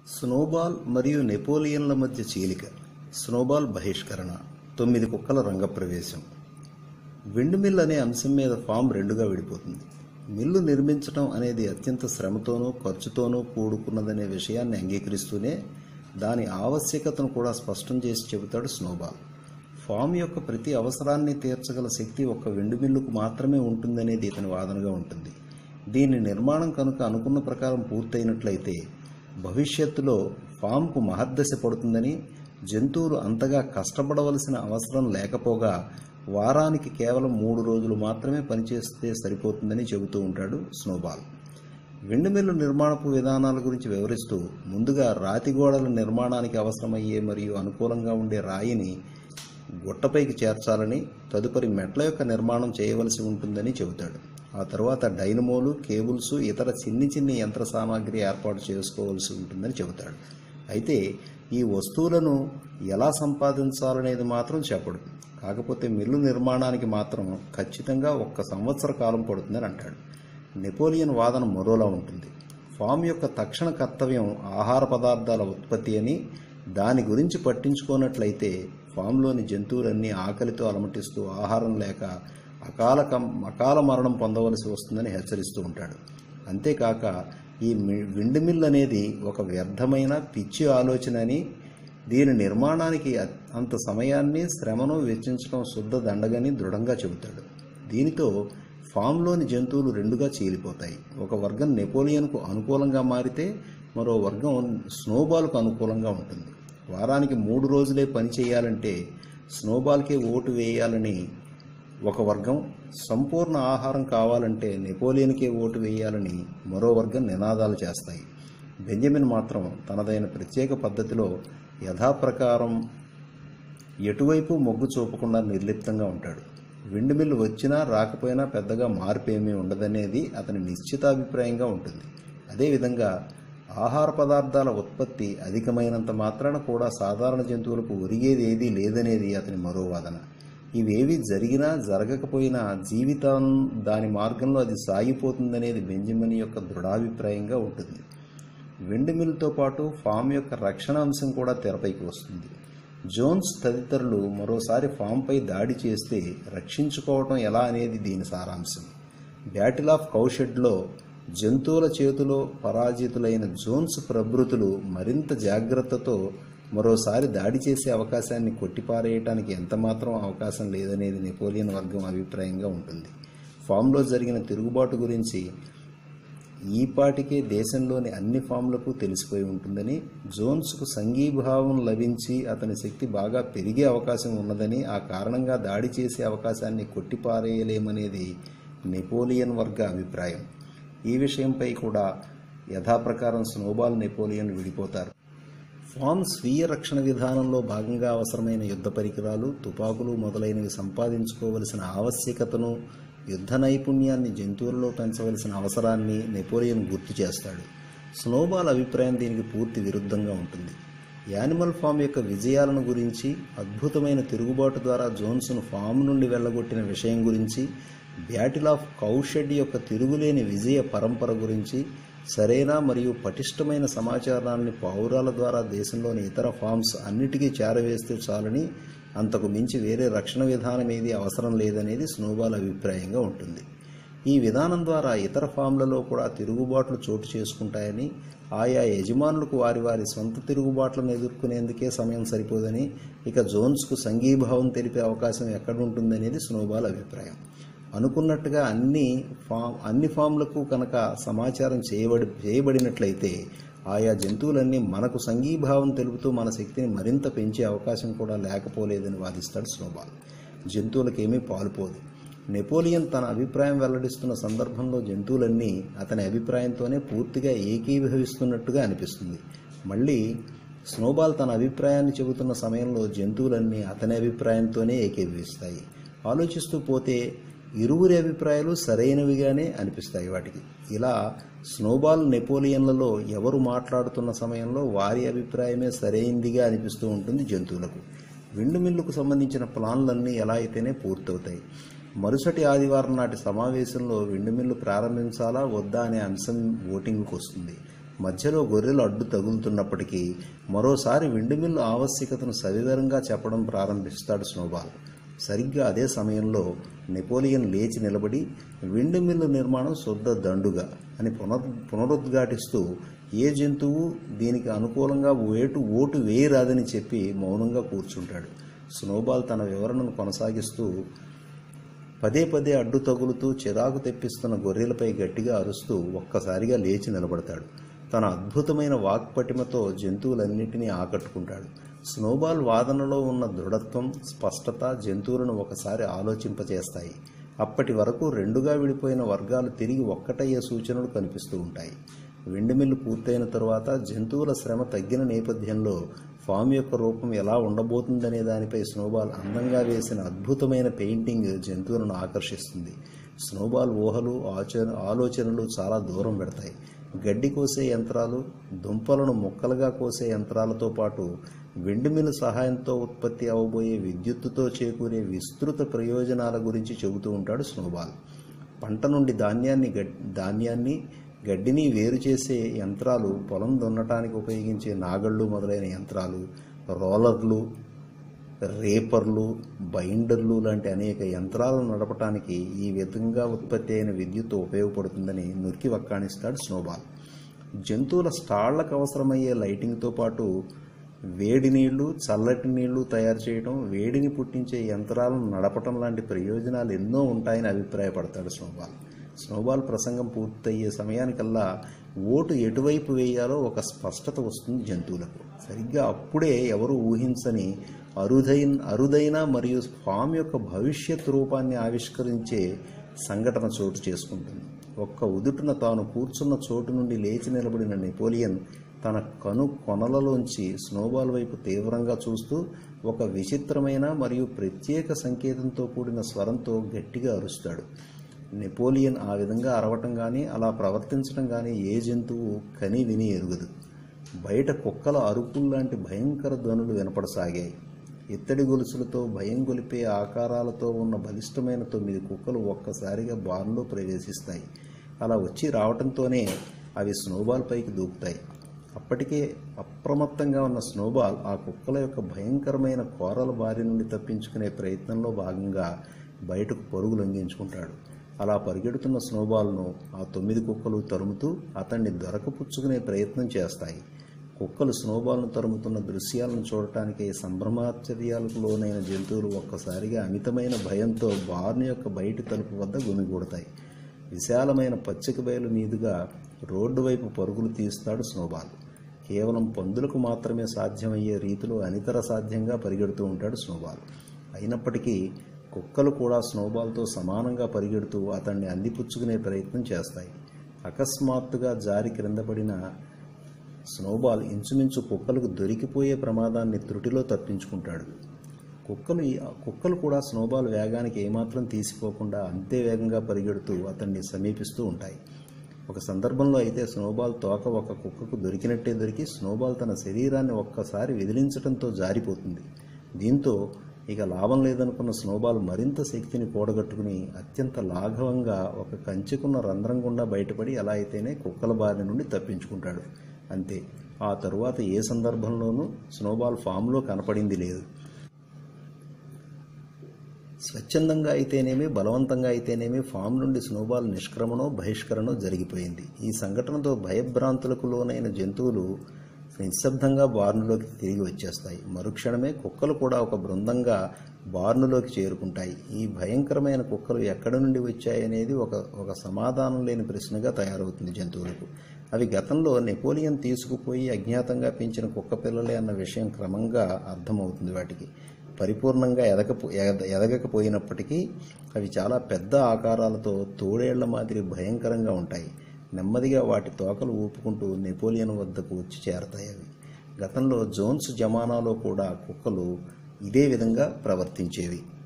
snowball మరియు నెపోలియన్ల మధ్య చీలిక స్నోబాల్ బహిష్కరణ తొమ్మిది కుక్కల రంగప్రవేశం విండ్ మిల్ అనే అంశం మీద ఫామ్ రెండుగా విడిపోతుంది మిల్లు నిర్మించడం అనేది అత్యంత శ్రమతోనూ ఖర్చుతోనూ కూడుకున్నదనే విషయాన్ని అంగీకరిస్తూనే దాని ఆవశ్యకతను కూడా స్పష్టం చేసి చెబుతాడు స్నోబాల్ ఫామ్ యొక్క ప్రతి అవసరాన్ని తీర్చగల శక్తి ఒక్క విండ్ మిల్లుకు మాత్రమే ఉంటుందనేది ఇతని వాదనగా ఉంటుంది దీని నిర్మాణం కనుక అనుకున్న ప్రకారం పూర్తయినట్లయితే భవిష్యత్తులో ఫామ్కు మహద్దశ పడుతుందని జంతువులు అంతగా కష్టపడవలసిన అవసరం లేకపోగా వారానికి కేవలం మూడు రోజులు మాత్రమే పనిచేస్తే సరిపోతుందని చెబుతూ ఉంటాడు స్నోబాల్ విండ్ మిల్లు నిర్మాణపు విధానాల గురించి వివరిస్తూ ముందుగా రాతి గోడల నిర్మాణానికి అవసరమయ్యే మరియు అనుకూలంగా ఉండే రాయిని గుట్టపైకి చేర్చాలని తదుపరి మెట్ల యొక్క నిర్మాణం చేయవలసి ఉంటుందని చెబుతాడు ఆ తర్వాత డైనమోలు కేబుల్స్ ఇతర చిన్ని చిన్ని యంత్ర సామాగ్రి ఏర్పాటు చేసుకోవాల్సి ఉంటుందని చెబుతాడు అయితే ఈ వస్తువులను ఎలా సంపాదించాలనేది మాత్రం చెప్పడు కాకపోతే మిల్లు నిర్మాణానికి మాత్రం ఖచ్చితంగా ఒక్క సంవత్సర కాలం పడుతుందని అంటాడు నెపోలియన్ వాదన మరోలా ఉంటుంది ఫామ్ యొక్క తక్షణ కర్తవ్యం ఆహార పదార్థాల ఉత్పత్తి అని దాని గురించి పట్టించుకోనట్లయితే ఫామ్లోని జంతువులన్నీ ఆకలితో అలమటిస్తూ ఆహారం లేక అకాల కం- అకాల మరణం పొందవలసి వస్తుందని హెచ్చరిస్తూ ఉంటాడు అంతేకాక ఈ మి- విండ్ మిల్ అనేది ఒక వ్యర్థమైన పిచ్చి ఆలోచన అని దీని నిర్మాణానికి అ- అంత సమయాన్ని శ్రమను వెచ్చించడం శుద్ధ దండగని దృఢంగా చెబుతాడు దీనితో ఫామ్లోని జంతువులు రెండుగా చీలిపోతాయి ఒక వర్గం నెపోలియన్కు అనుకూలంగా మారితే మరో వర్గం స్నోబాల్కు అనుకూలంగా ఉంటుంది వారానికి మూడు రోజులే పని చేయాలంటే స్నోబాల్కే ఓటు వేయాలని ఒక వర్గం సంపూర్ణ ఆహారం కావాలంటే నెపోలియన్కే ఓటు వేయాలని మరో వర్గం నినాదాలు చేస్తాయి బెంజమిన్ మాత్రం తనదైన ప్రత్యేక పద్ధతిలో యథాప్రకారం ఎటువైపు మొగ్గు చూపకుండా నిర్లిప్తంగా ఉంటాడు విండ్ మిల్ వచ్చినా రాకపోయినా పెద్దగా మార్పు ఏమీ ఉండదనేది అతని నిశ్చితాభిప్రాయంగా ఉంటుంది అదేవిధంగా ఆహార పదార్థాల ఉత్పత్తి అధికమైనంత మాత్రాన కూడా సాధారణ జంతువులకు ఒరిగేది ఏదీ లేదనేది అతని మరో వాదన ఇవేవి జరిగినా జరగకపోయినా జీవితం దాని మార్గంలో అది సాగిపోతుందనేది బెంజమిన్ యొక్క దృఢాభిప్రాయంగా ఉంటుంది విండ్ మిల్తో పాటు ఫామ్ యొక్క రక్షణ అంశం కూడా తెరపైకి వస్తుంది జోన్స్ తదితరులు మరోసారి ఫామ్పై దాడి చేస్తే రక్షించుకోవటం ఎలా అనేది దీని సారాంశం బ్యాటిల్ ఆఫ్ కౌషెడ్లో జంతువుల చేతిలో పరాజితులైన జోన్స్ ప్రభృతులు మరింత జాగ్రత్తతో మరోసారి దాడి చేసే అవకాశాన్ని కొట్టిపారేయటానికి ఎంతమాత్రం అవకాశం లేదనేది నెపోలియన్ వర్గం అభిప్రాయంగా ఉంటుంది ఫామ్లో జరిగిన తిరుగుబాటు గురించి ఈ పాటికే దేశంలోని అన్ని ఫామ్లకు తెలిసిపోయి ఉంటుందని జోన్స్కు సంఘీభావం లభించి అతని శక్తి బాగా పెరిగే అవకాశం ఉన్నదని ఆ కారణంగా దాడి చేసే అవకాశాన్ని కొట్టిపారేయలేమనేది నెపోలియన్ వర్గ అభిప్రాయం ఈ విషయంపై కూడా యథాప్రకారం స్నోబాల్ నెపోలియన్ విడిపోతారు ఫామ్ స్వీయ రక్షణ విధానంలో భాగంగా అవసరమైన యుద్ధ పరికరాలు తుపాకులు మొదలైనవి సంపాదించుకోవలసిన ఆవశ్యకతను యుద్ధ నైపుణ్యాన్ని జంతువులలో పెంచవలసిన అవసరాన్ని నెపోలియన్ గుర్తు చేస్తాడు స్నోబాల్ అభిప్రాయం దీనికి పూర్తి విరుద్ధంగా ఉంటుంది యానిమల్ ఫామ్ యొక్క విజయాలను గురించి అద్భుతమైన తిరుగుబాటు ద్వారా జోన్స్ను ఫామ్ నుండి వెళ్ళగొట్టిన విషయం గురించి బ్యాటిల్ ఆఫ్ కౌషెడ్ యొక్క తిరుగులేని విజయ పరంపర గురించి సరైన మరియు పటిష్టమైన సమాచారాన్ని పౌరాల ద్వారా దేశంలోని ఇతర ఫామ్స్ అన్నిటికీ చేరవేస్తే చాలని అంతకు మించి వేరే రక్షణ విధానం ఏది అవసరం లేదనేది స్నోబాల్ అభిప్రాయంగా ఉంటుంది ఈ విధానం ద్వారా ఇతర ఫామ్లలో కూడా తిరుగుబాట్లు చోటు చేసుకుంటాయని ఆయా యజమానులకు వారి వారి సొంత తిరుగుబాట్లను ఎదుర్కొనేందుకే సమయం సరిపోదని ఇక జోన్స్కు సంఘీభావం తెలిపే అవకాశం ఎక్కడుంటుందనేది స్నోబాల్ అభిప్రాయం అనుకున్నట్టుగా అన్ని ఫామ్ అన్ని ఫామ్లకు కనుక సమాచారం చేయబడి చేయబడినట్లయితే ఆయా జంతువులన్నీ మనకు సంఘీభావం తెలుపుతూ మన శక్తిని మరింత పెంచే అవకాశం కూడా లేకపోలేదని వాదిస్తాడు స్నోబాల్ జంతువులకేమీ పాలుపోదు నెపోలియన్ తన అభిప్రాయం వెల్లడిస్తున్న సందర్భంలో జంతువులన్నీ అతని అభిప్రాయంతోనే పూర్తిగా ఏకీభవిస్తున్నట్టుగా అనిపిస్తుంది మళ్ళీ స్నోబాల్ తన అభిప్రాయాన్ని చెబుతున్న సమయంలో జంతువులన్నీ అతని అభిప్రాయంతోనే ఏకీభవిస్తాయి ఆలోచిస్తూ పోతే ఇరువురి అభిప్రాయాలు సరైనవిగానే అనిపిస్తాయి వాటికి ఇలా స్నోబాల్ నెపోలియన్లలో ఎవరు మాట్లాడుతున్న సమయంలో వారి అభిప్రాయమే సరైందిగా అనిపిస్తూ ఉంటుంది జంతువులకు విండు మిల్లుకు సంబంధించిన ప్లాన్లన్నీ ఎలా అయితేనే పూర్తవుతాయి మరుసటి ఆదివారం నాటి సమావేశంలో విండు మిల్లు ప్రారంభించాలా వద్దా అనే అంశం ఓటింగ్కు వస్తుంది మధ్యలో గొర్రెలు అడ్డు తగులుతున్నప్పటికీ మరోసారి విండుమిల్లు ఆవశ్యకతను సవివరంగా చెప్పడం ప్రారంభిస్తాడు స్నోబాల్ సరిగ్గా అదే సమయంలో నెపోలియన్ లేచి నిలబడి విండు మిల్లు నిర్మాణం శుద్ధ దండుగా అని పునర్ పునరుద్ఘాటిస్తూ ఏ జంతువు దీనికి అనుకూలంగా వేటు ఓటు వేయరాదని చెప్పి మౌనంగా కూర్చుంటాడు స్నోబాల్ తన వివరణను కొనసాగిస్తూ పదే పదే అడ్డు తగులుతూ చిరాకు తెప్పిస్తున్న గొర్రెలపై గట్టిగా అరుస్తూ ఒక్కసారిగా లేచి నిలబడతాడు తన అద్భుతమైన వాక్పటిమతో జంతువులన్నింటినీ ఆకట్టుకుంటాడు స్నోబాల్ వాదనలో ఉన్న దృఢత్వం స్పష్టత జంతువులను ఒకసారి ఆలోచింపచేస్తాయి అప్పటి వరకు రెండుగా విడిపోయిన వర్గాలు తిరిగి ఒక్కటయ్యే సూచనలు కనిపిస్తూ ఉంటాయి వెండిమిల్లు పూర్తయిన తరువాత జంతువుల శ్రమ తగ్గిన నేపథ్యంలో ఫామ్ యొక్క రూపం ఎలా ఉండబోతుందనే దానిపై స్నోబాల్ అందంగా వేసిన అద్భుతమైన పెయింటింగ్ జంతువులను ఆకర్షిస్తుంది స్నోబాల్ ఊహలు ఆచర ఆలోచనలు చాలా దూరం పెడతాయి గడ్డి కోసే యంత్రాలు దుంపలను ముక్కలుగా కోసే యంత్రాలతో పాటు వెండిమిల్లు సహాయంతో ఉత్పత్తి అవబోయే విద్యుత్తుతో చేకూరే విస్తృత ప్రయోజనాల గురించి చెబుతూ ఉంటాడు స్నోబాల్ పంట నుండి ధాన్యాన్ని గడ్ ధాన్యాన్ని గడ్డిని వేరు చేసే యంత్రాలు పొలం దున్నటానికి ఉపయోగించే నాగళ్ళు మొదలైన యంత్రాలు రోలర్లు రేపర్లు బైండర్లు లాంటి అనేక యంత్రాలను నడపటానికి ఈ విధంగా ఉత్పత్తి అయిన విద్యుత్ ఉపయోగపడుతుందని నొక్కి వక్కాణిస్తాడు స్నోబాల్ జంతువుల స్టాళ్లకు అవసరమయ్యే లైటింగ్తో పాటు వేడి నీళ్లు చల్లటి నీళ్లు తయారు చేయడం వేడిని పుట్టించే యంత్రాలను నడపటం లాంటి ప్రయోజనాలు ఎన్నో ఉంటాయని అభిప్రాయపడతాడు స్నోబాల్ స్నోబాల్ ప్రసంగం పూర్తయ్యే సమయానికల్లా ఓటు ఎటువైపు వేయాలో ఒక స్పష్టత వస్తుంది జంతువులకు సరిగ్గా అప్పుడే ఎవరు ఊహించని అరుదైన అరుదైన మరియు ఫామ్ యొక్క భవిష్యత్ రూపాన్ని ఆవిష్కరించే సంఘటన చోటు చేసుకుంటుంది ఒక్క ఉదుటున తాను కూర్చున్న చోటు నుండి లేచి నిలబడిన నెపోలియన్ తన కను కొనలలోంచి స్నోబాల్ వైపు తీవ్రంగా చూస్తూ ఒక విచిత్రమైన మరియు ప్రత్యేక సంకేతంతో కూడిన స్వరంతో గట్టిగా అరుస్తాడు నెపోలియన్ ఆ విధంగా అరవటం కానీ అలా ప్రవర్తించడం కానీ ఏ జంతువు కని విని ఎరుగదు బయట కుక్కల అరుపుల్లాంటి భయంకర ధ్వనులు వినపడసాగాయి ఇత్తడి గొలుసులతో భయం గొలిపే ఆకారాలతో ఉన్న బలిష్టమైన తొమ్మిది కుక్కలు ఒక్కసారిగా బార్లో ప్రవేశిస్తాయి అలా వచ్చి రావటంతోనే అవి స్నోబాల్ పైకి దూకుతాయి అప్పటికే అప్రమత్తంగా ఉన్న స్నోబాల్ ఆ కుక్కల యొక్క భయంకరమైన కోరల బారి నుండి తప్పించుకునే ప్రయత్నంలో భాగంగా బయటకు పరుగు లొంగించుకుంటాడు అలా పరిగెడుతున్న స్నోబాల్ను ఆ తొమ్మిది కుక్కలు తరుముతూ అతన్ని దొరకపుచ్చుకునే ప్రయత్నం చేస్తాయి కుక్కలు స్నోబాల్ను తరుముతున్న దృశ్యాలను చూడటానికి సంభ్రమాశ్చర్యాలకు లోనైన జంతువులు ఒక్కసారిగా అమితమైన భయంతో బార్న్ యొక్క బయటి తలుపు వద్ద గుమిగూడతాయి విశాలమైన పచ్చిక బయలు మీదుగా రోడ్డు వైపు పరుగులు తీస్తాడు స్నోబాల్ కేవలం పందులకు మాత్రమే సాధ్యమయ్యే రీతిలో అనితర సాధ్యంగా పరిగెడుతూ ఉంటాడు స్నోబాల్ అయినప్పటికీ కుక్కలు కూడా స్నోబాల్తో సమానంగా పరిగెడుతూ అతన్ని అందిపుచ్చుకునే ప్రయత్నం చేస్తాయి అకస్మాత్తుగా జారి క్రింద పడిన స్నోబాల్ ఇంచుమించు కుక్కలకు దొరికిపోయే ప్రమాదాన్ని త్రుటిలో తప్పించుకుంటాడు కుక్కలు కుక్కలు కూడా స్నోబాల్ వేగానికి ఏమాత్రం తీసిపోకుండా అంతే వేగంగా పరిగెడుతూ అతన్ని సమీపిస్తూ ఉంటాయి ఒక సందర్భంలో అయితే స్నోబాల్ తోక ఒక కుక్కకు దొరికినట్టే దొరికి స్నోబాల్ తన శరీరాన్ని ఒక్కసారి విదిలించడంతో జారిపోతుంది దీంతో ఇక లాభం లేదనుకున్న స్నోబాల్ మరింత శక్తిని కూడగట్టుకుని అత్యంత లాఘవంగా ఒక కంచెకున్న రంధ్రం గుండా బయటపడి ఎలా అయితేనే కుక్కల బారి నుండి తప్పించుకుంటాడు అంతే ఆ తరువాత ఏ సందర్భంలోనూ స్నోబాల్ ఫామ్లో కనపడింది లేదు స్వచ్ఛందంగా అయితేనేమి బలవంతంగా అయితేనేమి ఫామ్ నుండి స్నోబాల్ నిష్క్రమణో బహిష్కరణో జరిగిపోయింది ఈ సంఘటనతో భయభ్రాంతులకు లోనైన జంతువులు నిశ్శబ్దంగా బార్నులోకి తిరిగి వచ్చేస్తాయి మరుక్షణమే కుక్కలు కూడా ఒక బృందంగా బార్నులోకి చేరుకుంటాయి ఈ భయంకరమైన కుక్కలు ఎక్కడి నుండి వచ్చాయనేది ఒక ఒక సమాధానం లేని ప్రశ్నగా తయారవుతుంది జంతువులకు అవి గతంలో నెపోలియన్ తీసుకుపోయి అజ్ఞాతంగా పెంచిన కుక్క పిల్లలే అన్న విషయం క్రమంగా అర్థమవుతుంది వాటికి పరిపూర్ణంగా ఎదగపో ఎద- ఎదగకపోయినప్పటికీ అవి చాలా పెద్ద ఆకారాలతో తోడేళ్ల మాదిరి భయంకరంగా ఉంటాయి నెమ్మదిగా వాటి తోకలు ఊపుకుంటూ నెపోలియన్ వద్దకు వచ్చి చేరతాయి అవి గతంలో జోన్స్ జమానాలో కూడా కుక్కలు ఇదే విధంగా ప్రవర్తించేవి